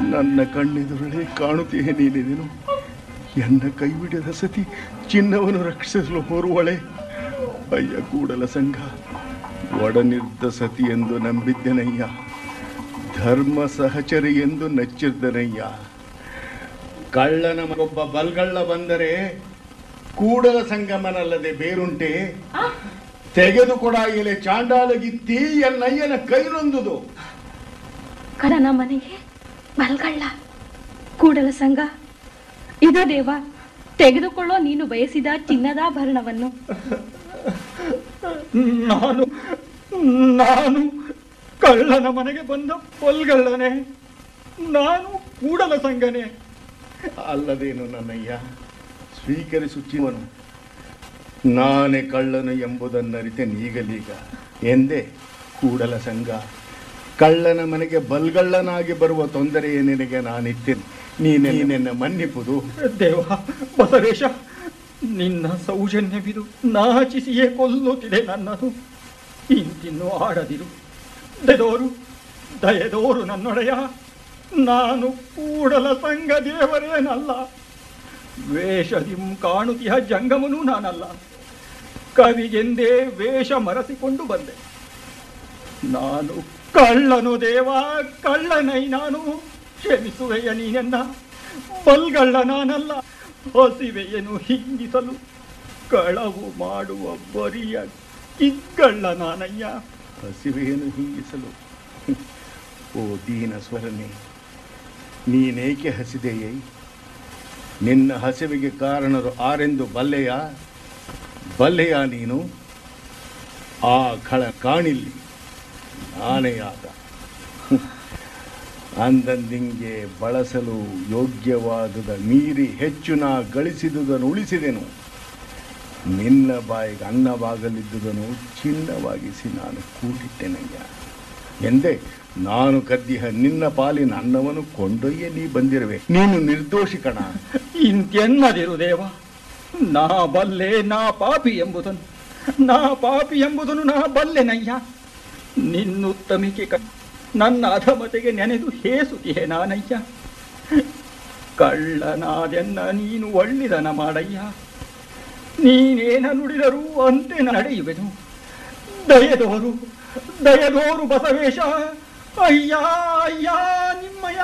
ನನ್ನ ಕಣ್ಣೆದುರಳೆ ಕಾಣುತ್ತೀಯೇ ನೀನಿದೆನು ಎನ್ನ ಕೈಬಿಡದ ಸತಿ ಚಿನ್ನವನ್ನು ರಕ್ಷಿಸಲು ಹೊರುವಳೆ ಅಯ್ಯ ಕೂಡಲ ಸಂಘ ಒಡನಿದ್ದ ಸತಿ ಎಂದು ನಂಬಿದ್ದೆನಯ್ಯ ಧರ್ಮ ಸಹಚರಿ ಎಂದು ನಚ್ಚಿದ್ದನಯ್ಯ ಕಳ್ಳನ ಒಬ್ಬ ಬಲ್ಗಳ್ಳ ಬಂದರೆ ಕೂಡಲ ಸಂಗಮನಲ್ಲದೆ ಬೇರುಂಟೆ ತೆಗೆದುಕೊಡ ಎಲೆ ಚಾಂಡಾಲಗಿತ್ತಿ ಎನ್ನಯ್ಯನ ಕೈನೊಂದುದು ಕರನ ಮನೆಗೆ ಬಲ್ಗಳ್ಳ ಕೂಡಲ ಸಂಘ ಇದು ದೇವ ತೆಗೆದುಕೊಳ್ಳೋ ನೀನು ಬಯಸಿದ ಚಿನ್ನದಾಭರಣವನ್ನು ನಾನು ನಾನು ಕಳ್ಳನ ಮನೆಗೆ ಬಂದ ಪೊಲ್ಗಳ್ಳನೆ ನಾನು ಕೂಡಲ ಸಂಗನೆ ಅಲ್ಲದೇನು ನನ್ನಯ್ಯ ಸ್ವೀಕರಿಸು ಚಿವನು ನಾನೇ ಕಳ್ಳನು ಎಂಬುದನ್ನರಿತೆ ನೀಗಲೀಗ ಎಂದೇ ಕೂಡಲ ಸಂಘ ಕಳ್ಳನ ಮನೆಗೆ ಬಲ್ಗಳ್ಳನಾಗಿ ಬರುವ ತೊಂದರೆಯೇ ನಿನಗೆ ನಾನಿತ್ತೇನೆ ನೀನೆ ನೀನೆನ್ನ ಮನ್ನಿಪುದು ದೇವ ಬಸವೇಶ ನಿನ್ನ ಸೌಜನ್ಯವಿದು ನಾಚಿಸಿಯೇ ಕೊಲ್ಲುತ್ತಿದೆ ನನ್ನದು ಇಂತಿನ್ನು ಆಡದಿರು ದೆದೋರು ದಯದೋರು ನನ್ನೊಡೆಯ ನಾನು ಕೂಡಲ ಸಂಘ ದೇವರೇನಲ್ಲ ವೇಷದಿಂ ಕಾಣುತಿಯ ಜಂಗಮನೂ ನಾನಲ್ಲ ಕವಿಗೆಂದೇ ವೇಷ ಮರೆಸಿಕೊಂಡು ಬಂದೆ ನಾನು ಕಳ್ಳನು ದೇವ ಕಳ್ಳನೈ ನಾನು ಕ್ಷಮಿಸುವೆಯ ನೀನೆನ್ನ ಬಲ್ಗಳ್ಳ ನಾನಲ್ಲ ಹಸಿವೆಯನ್ನು ಹಿಂಗಿಸಲು ಕಳವು ಮಾಡುವ ಬರಿಯ ಕಿಕ್ಕಳ್ಳ ನಾನಯ್ಯ ಹಸಿವೆಯನ್ನು ಹಿಂಗಿಸಲು ಓ ದೀನ ಸ್ವರನೆ ನೀನೇಕೆ ಹಸಿದೆಯೇ ನಿನ್ನ ಹಸಿವಿಗೆ ಕಾರಣರು ಆರೆಂದು ಬಲ್ಲೆಯ ಬಲ್ಲೆಯ ನೀನು ಆ ಖಳ ಕಾಣಿಲ್ಲಿ ನಾನೇ ಆದ ಅಂದಂದಿಂಗೆ ಬಳಸಲು ಯೋಗ್ಯವಾದುದ ಮೀರಿ ಹೆಚ್ಚು ನಾ ಗಳಿಸಿದುದನ್ನು ಉಳಿಸಿದೆನು ನಿನ್ನ ಬಾಯಿಗೆ ಅನ್ನವಾಗಲಿದ್ದುದನ್ನು ಚಿನ್ನವಾಗಿಸಿ ನಾನು ಕೂಡಿಟ್ಟೆನಯ್ಯ ಎಂದೇ ನಾನು ಕದ್ದಿಹ ನಿನ್ನ ಪಾಲಿನ ಅನ್ನವನ್ನು ಕೊಂಡೊಯ್ಯೆ ನೀ ಬಂದಿರುವೆ ನೀನು ನಿರ್ದೋಷಿ ಕಣ ಇಂತೆನ್ನದಿರು ದೇವ ನಾ ಬಲ್ಲೆ ನಾ ಪಾಪಿ ಎಂಬುದನ್ನು ನಾ ಪಾಪಿ ಎಂಬುದನ್ನು ನಾ ಬಲ್ಲೆನಯ್ಯ ನಿನ್ನುತ್ತಮಿಕೆ ಕ ನನ್ನ ಅಧಮತೆಗೆ ನೆನೆದು ಹೇಸುತ್ತಿಯೇ ನಾನಯ್ಯ ಕಳ್ಳನಾದೆನ್ನ ನೀನು ಒಳ್ಳಿದನ ಮಾಡಯ್ಯ ನೀನೇನ ನುಡಿದರೂ ಅಂತೆ ನಡೆಯುವೆನು ದಯದೋರು ದಯದೋರು ಬಸವೇಶ ಅಯ್ಯ ಅಯ್ಯ ನಿಮ್ಮಯ್ಯ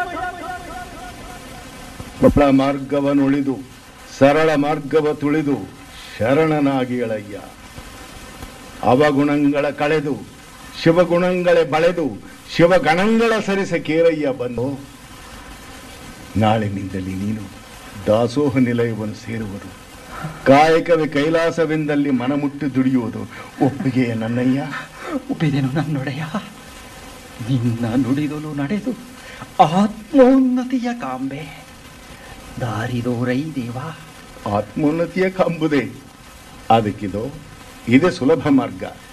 ಬಳ ಮಾರ್ಗವನ್ನುಳಿದು ಸರಳ ಮಾರ್ಗವ ತುಳಿದು ಶರಣನಾಗಿ ಎಳಯ್ಯ ಅವಗುಣಗಳ ಕಳೆದು ಶಿವಗುಣಗಳೇ ಬಳೆದು ಶಿವಗಣಗಳ ಸರಿಸ ಕೇರಯ್ಯ ಬಂದು ನಾಳಿನಿಂದಲೇ ನೀನು ದಾಸೋಹ ನಿಲಯವನ್ನು ಸೇರುವುದು ಕಾಯಕವೇ ಕೈಲಾಸವೆಂದಲ್ಲಿ ಮನಮುಟ್ಟಿ ದುಡಿಯುವುದು ಒಪ್ಪಿಗೆಯ ನನ್ನಯ್ಯ ಒಪ್ಪಿದೆನು ನನ್ನೊಡೆಯ ನಿನ್ನ ನುಡಿದಲು ನಡೆದು ಆತ್ಮೋನ್ನತಿಯ ಕಾಂಬೆ ದಾರಿದೋರೈ ದೇವ ಆತ್ಮೋನ್ನತಿಯ ಕಂಬುದೇ ಅದಕ್ಕಿದು ಇದೇ ಸುಲಭ ಮಾರ್ಗ